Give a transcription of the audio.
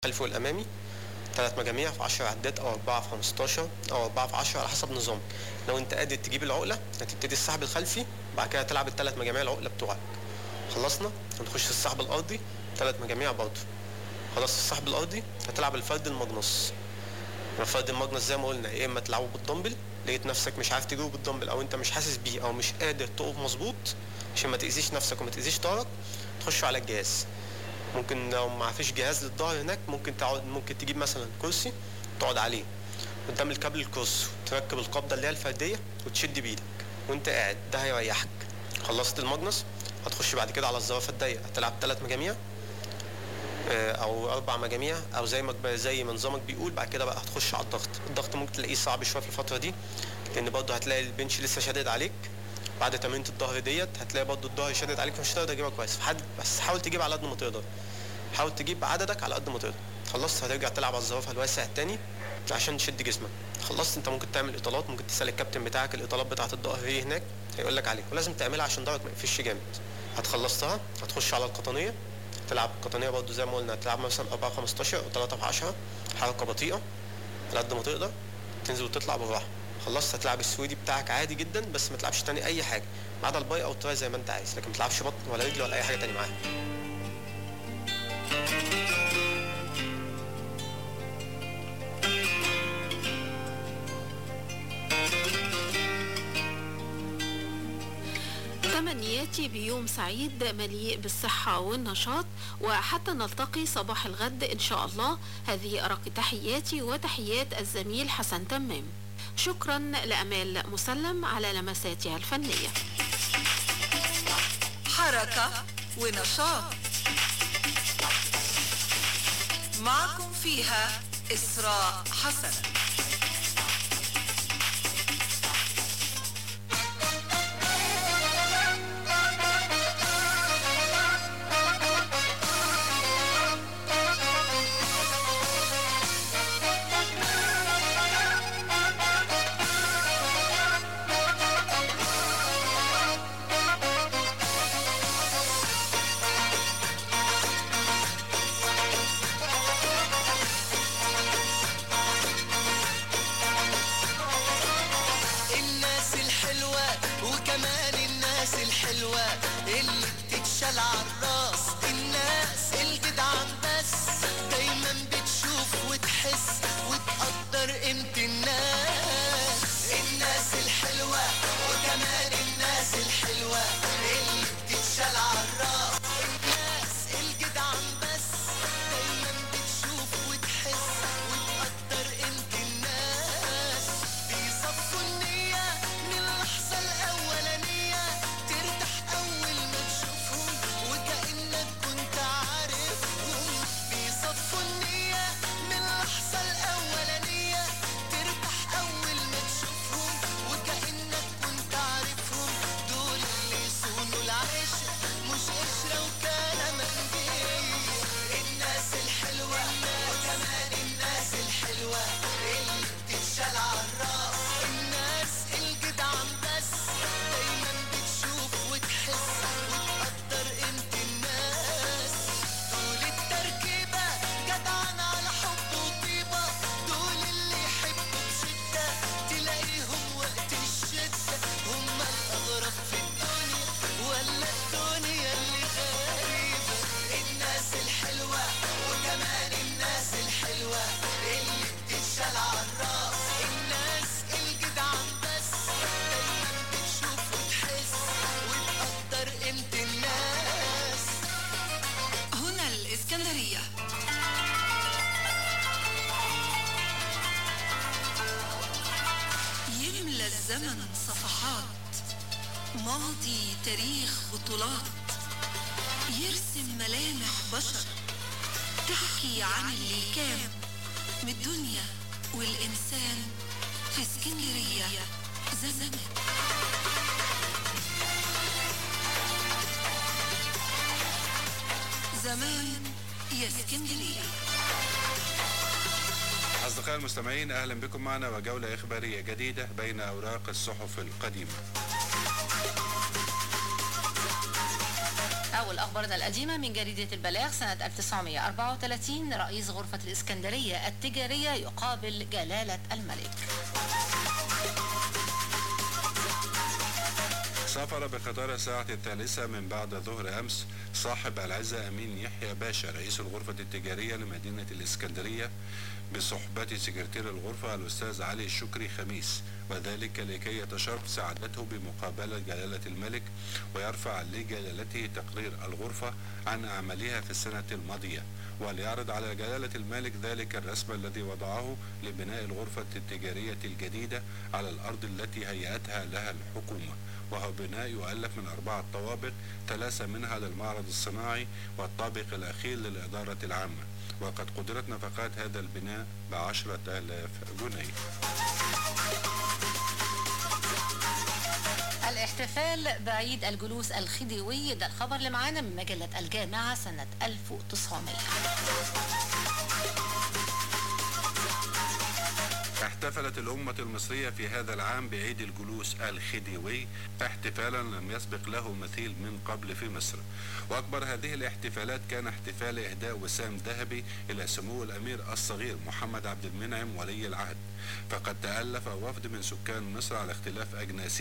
الخلفي والامامي ثلاث مجاميع في 10 عدات او 4 في 15 او 4 في 10 على حسب نظامك لو انت قادر تجيب العقله هتبتدي السحب الخلفي بعد كده هتلعب الثلاث مجاميع العقله بتوعك خلصنا هنخش في السحب الارضي ثلاث مجاميع برضه خلاص السحب الارضي هتلعب الفرد المجنص الفرد المجنص زي ما قلنا يا اما تلعبه بالدمبل لقيت نفسك مش عارف تجيبه بالدمبل او انت مش حاسس بيه او مش قادر تقف مظبوط عشان ما تاذيش نفسك وما تاذيش ظهرك تخش على الجهاز ممكن لو ما فيش جهاز للظهر هناك ممكن تقعد ممكن تجيب مثلا كرسي تقعد عليه قدام الكابل الكروس وتركب القبضه اللي هي الفرديه وتشد بايدك وانت قاعد ده هيريحك خلصت المجنص هتخش بعد كده على الزرافه الضيقه هتلعب ثلاث مجاميع آه، او اربع مجاميع او زي ما زي ما نظامك بيقول بعد كده بقى هتخش على الضغط الضغط ممكن تلاقيه صعب شويه في الفتره دي لان برضه هتلاقي البنش لسه شادد عليك بعد تمرينه الظهر ديت هتلاقي برضه الظهر شادد عليك مش هتقدر تجيبها كويس فحد بس حاول تجيب على قد ما تقدر حاول تجيب عددك على قد ما تقدر خلصت هترجع تلعب على الزرافه الواسع التاني عشان تشد جسمك خلصت انت ممكن تعمل اطالات ممكن تسال الكابتن بتاعك الاطالات بتاعه الظهر ايه هناك هيقول لك عليها ولازم تعملها عشان ظهرك ما يقفش جامد هتخلصتها هتخش على القطنيه تلعب القطنيه برضه زي ما قلنا تلعب مثلا 4 15 او 3 في 10 حركه بطيئه على قد ما تقدر تنزل وتطلع بالراحه خلصت هتلعب السويدي بتاعك عادي جدا بس ما تلعبش تاني اي حاجه ما عدا الباي او التراي زي ما انت عايز لكن ما تلعبش بطن ولا رجل ولا اي حاجه تاني معاها تمنياتي بيوم سعيد مليء بالصحة والنشاط وحتى نلتقي صباح الغد إن شاء الله هذه أرق تحياتي وتحيات الزميل حسن تمام شكرا لأمال مسلم على لمساتها الفنية حركة ونشاط معكم فيها إسراء حسن الناس الحلوة وكمان الناس الحلوة اللي بتتشال عالراس الناس الجدعان بس دايما بتشوف وتحس وتقدر قيمة الناس الناس الحلوة وكمان الناس الحلوة اللي بتتشال عالراس الناس الجدعان بس دايما بتشوف وتحس وتقدر قيمة الناس بيصفوا النية من اللحظة الأولانية ترتاح أول ما تشوفهم وكأنك كنت عارفهم بيصفوا النية من اللحظة الأولانية ترتاح أول ما تشوفهم وكأنك كنت عارفهم دول اللي يصونوا العيش مش قشرة وكلام منديل الناس الحلوة وكمان الناس الحلوة اللي بتتشال عالراس الناس الجدعان بس دايما بتشوف وتحس وتقدر قيمة الناس دول التركيبة جدعان على حب وطيبة دول اللي يحبوا بشدة تلاقيهم وقت الشدة هم الأغرب في الدنيا ولا الدنيا اللي غريبة الناس الحلوة وكمان الناس الحلوة اللي بتتشال عالراس الناس الجدعان بس دايما بتشوف وتحس وتقدر قيمة الناس هنا الإسكندرية يملى الزمن صفحات ماضي تاريخ بطولات يرسم ملامح بشر تحكي عن اللي كان من الدنيا والإنسان في اسكندرية زمان زمان يا اسكندرية أصدقائي المستمعين أهلا بكم معنا وجولة إخبارية جديدة بين أوراق الصحف القديمة أول أخبارنا القديمة من جريدة البلاغ سنة 1934 رئيس غرفة الإسكندرية التجارية يقابل جلالة الملك سافر بقطار الساعة الثالثة من بعد ظهر أمس صاحب العزة أمين يحيى باشا رئيس الغرفة التجارية لمدينة الإسكندرية بصحبة سكرتير الغرفة الأستاذ علي شكري خميس وذلك لكي يتشرف سعادته بمقابلة جلالة الملك ويرفع لجلالته تقرير الغرفة عن أعمالها في السنة الماضية وليعرض على جلالة الملك ذلك الرسم الذي وضعه لبناء الغرفة التجارية الجديدة على الأرض التي هيأتها لها الحكومة وهو بناء يؤلف من أربعة طوابق ثلاثة منها للمعرض الصناعي والطابق الأخير للإدارة العامة وقد قدرت نفقات هذا البناء بعشرة آلاف جنيه الاحتفال بعيد الجلوس الخديوي ده الخبر اللي معانا من مجلة الجامعة سنة 1900 احتفلت الأمة المصرية في هذا العام بعيد الجلوس الخديوي احتفالا لم يسبق له مثيل من قبل في مصر وأكبر هذه الاحتفالات كان احتفال إهداء وسام ذهبي إلى سمو الأمير الصغير محمد عبد المنعم ولي العهد فقد تألف وفد من سكان مصر على اختلاف أجناسهم